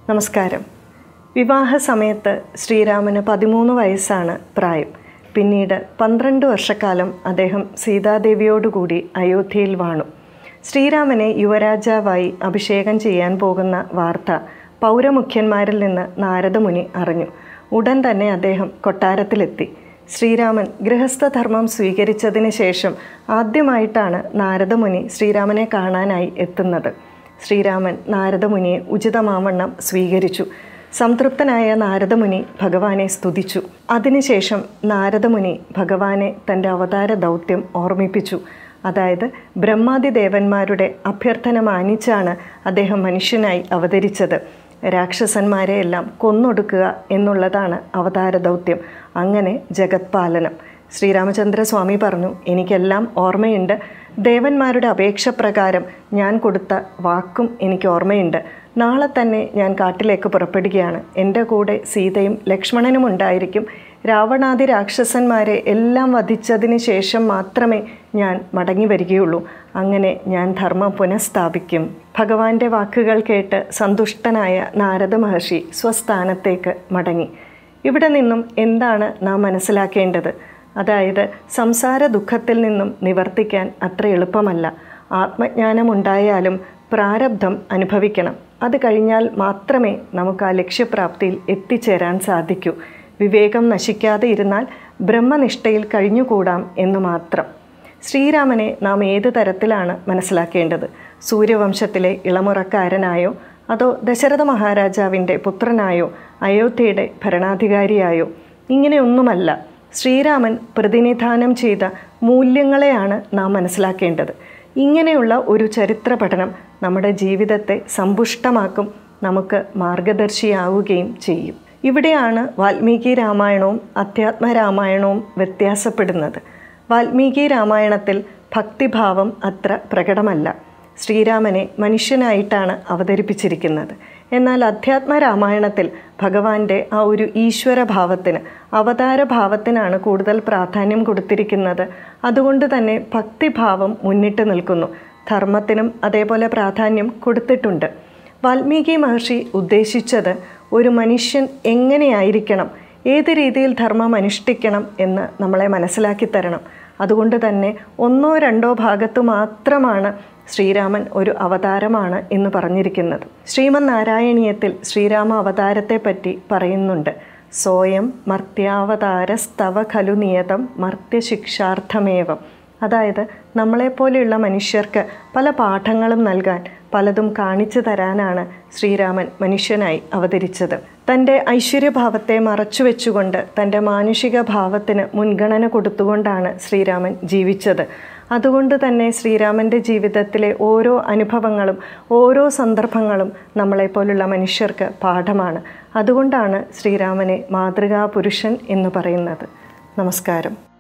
നമസ്കാരം വിവാഹ സമയത്ത് ശ്രീരാമന് പതിമൂന്ന് വയസ്സാണ് പ്രായം പിന്നീട് പന്ത്രണ്ട് വർഷക്കാലം അദ്ദേഹം സീതാദേവിയോടുകൂടി അയോധ്യയിൽ വാണു ശ്രീരാമനെ യുവരാജാവായി അഭിഷേകം ചെയ്യാൻ പോകുന്ന വാർത്ത പൗരമുഖ്യന്മാരിൽ നിന്ന് നാരദമുനി അറിഞ്ഞു ഉടൻ തന്നെ അദ്ദേഹം കൊട്ടാരത്തിലെത്തി ശ്രീരാമൻ ഗൃഹസ്ഥധർമ്മം സ്വീകരിച്ചതിന് ശേഷം ആദ്യമായിട്ടാണ് നാരദമുനി ശ്രീരാമനെ കാണാനായി എത്തുന്നത് ശ്രീരാമൻ നാരദമുനിയെ ഉചിതമാവണ്ണം സ്വീകരിച്ചു സംതൃപ്തനായ നാരദമുനി ഭഗവാനെ സ്തുതിച്ചു അതിനുശേഷം നാരദമുനി ഭഗവാനെ തൻ്റെ അവതാര ദൗത്യം ഓർമ്മിപ്പിച്ചു അതായത് ബ്രഹ്മാദി ദേവന്മാരുടെ അഭ്യർത്ഥന മാനിച്ചാണ് അദ്ദേഹം മനുഷ്യനായി അവതരിച്ചത് രാക്ഷസന്മാരെ എല്ലാം കൊന്നൊടുക്കുക എന്നുള്ളതാണ് അവതാര ദൗത്യം അങ്ങനെ ജഗത്പാലനം ശ്രീരാമചന്ദ്രസ്വാമി പറഞ്ഞു എനിക്കെല്ലാം ഓർമ്മയുണ്ട് ദേവന്മാരുടെ അപേക്ഷ പ്രകാരം ഞാൻ കൊടുത്ത വാക്കും എനിക്ക് ഓർമ്മയുണ്ട് നാളെ തന്നെ ഞാൻ കാട്ടിലേക്ക് പുറപ്പെടുകയാണ് എൻ്റെ കൂടെ സീതയും ലക്ഷ്മണനും ഉണ്ടായിരിക്കും രാവണാദി രാക്ഷസന്മാരെ എല്ലാം വധിച്ചതിന് ശേഷം മാത്രമേ ഞാൻ മടങ്ങി വരികയുള്ളൂ അങ്ങനെ ഞാൻ ധർമ്മം പുനഃസ്ഥാപിക്കും ഭഗവാന്റെ വാക്കുകൾ കേട്ട് സന്തുഷ്ടനായ നാരദ മഹർഷി സ്വസ്ഥാനത്തേക്ക് മടങ്ങി ഇവിടെ നിന്നും എന്താണ് നാം മനസ്സിലാക്കേണ്ടത് അതായത് സംസാര ദുഃഖത്തിൽ നിന്നും നിവർത്തിക്കാൻ അത്ര എളുപ്പമല്ല ആത്മജ്ഞാനമുണ്ടായാലും പ്രാരബ്ധം അനുഭവിക്കണം അത് കഴിഞ്ഞാൽ മാത്രമേ നമുക്ക് ആ ലക്ഷ്യപ്രാപ്തിയിൽ എത്തിച്ചേരാൻ സാധിക്കൂ വിവേകം നശിക്കാതെ ഇരുന്നാൽ ബ്രഹ്മനിഷ്ഠയിൽ കഴിഞ്ഞുകൂടാം എന്ന് മാത്രം ശ്രീരാമനെ നാം ഏത് തരത്തിലാണ് മനസ്സിലാക്കേണ്ടത് സൂര്യവംശത്തിലെ ഇളമുറക്കാരനായോ അതോ ദശരഥ മഹാരാജാവിൻ്റെ പുത്രനായോ അയോധ്യയുടെ ഭരണാധികാരിയായോ ഇങ്ങനെയൊന്നുമല്ല ശ്രീരാമൻ പ്രതിനിധാനം ചെയ്ത മൂല്യങ്ങളെയാണ് നാം മനസ്സിലാക്കേണ്ടത് ഇങ്ങനെയുള്ള ഒരു ചരിത്ര പഠനം നമ്മുടെ ജീവിതത്തെ സമ്പുഷ്ടമാക്കും നമുക്ക് മാർഗദർശിയാവുകയും ചെയ്യും ഇവിടെയാണ് വാൽമീകി രാമായണവും അധ്യാത്മ രാമായണവും വ്യത്യാസപ്പെടുന്നത് വാൽമീകി രാമായണത്തിൽ ഭക്തിഭാവം അത്ര പ്രകടമല്ല ശ്രീരാമനെ മനുഷ്യനായിട്ടാണ് അവതരിപ്പിച്ചിരിക്കുന്നത് എന്നാൽ അധ്യാത്മ രാമായണത്തിൽ ഭഗവാന്റെ ആ ഒരു ഈശ്വരഭാവത്തിന് അവതാരഭാവത്തിനാണ് കൂടുതൽ പ്രാധാന്യം കൊടുത്തിരിക്കുന്നത് അതുകൊണ്ട് തന്നെ ഭക്തിഭാവം മുന്നിട്ട് നിൽക്കുന്നു ധർമ്മത്തിനും അതേപോലെ പ്രാധാന്യം കൊടുത്തിട്ടുണ്ട് വാൽമീകി മഹർഷി ഉദ്ദേശിച്ചത് ഒരു മനുഷ്യൻ എങ്ങനെയായിരിക്കണം ഏത് രീതിയിൽ ധർമ്മം അനുഷ്ഠിക്കണം എന്ന് നമ്മളെ മനസ്സിലാക്കി തരണം അതുകൊണ്ട് തന്നെ ഒന്നോ രണ്ടോ ഭാഗത്തു മാത്രമാണ് ശ്രീരാമൻ ഒരു അവതാരമാണ് എന്ന് പറഞ്ഞിരിക്കുന്നത് ശ്രീമൻ നാരായണീയത്തിൽ ശ്രീരാമ അവതാരത്തെ പറ്റി പറയുന്നുണ്ട് സ്വയം മർത്യാവതാരസ്തവ ഖലു നിയതം മർത്യശിക്ഷാർത്ഥമേവം അതായത് നമ്മളെപ്പോലെയുള്ള മനുഷ്യർക്ക് പല പാഠങ്ങളും നൽകാൻ പലതും കാണിച്ചു തരാനാണ് ശ്രീരാമൻ മനുഷ്യനായി അവതരിച്ചത് തൻ്റെ ഐശ്വര്യഭാവത്തെ മറച്ചു വെച്ചുകൊണ്ട് തൻ്റെ മാനുഷിക ഭാവത്തിന് മുൻഗണന കൊടുത്തുകൊണ്ടാണ് ശ്രീരാമൻ ജീവിച്ചത് അതുകൊണ്ട് തന്നെ ശ്രീരാമൻ്റെ ജീവിതത്തിലെ ഓരോ അനുഭവങ്ങളും ഓരോ സന്ദർഭങ്ങളും നമ്മളെപ്പോലുള്ള മനുഷ്യർക്ക് പാഠമാണ് അതുകൊണ്ടാണ് ശ്രീരാമനെ മാതൃകാ പുരുഷൻ എന്ന് പറയുന്നത് നമസ്കാരം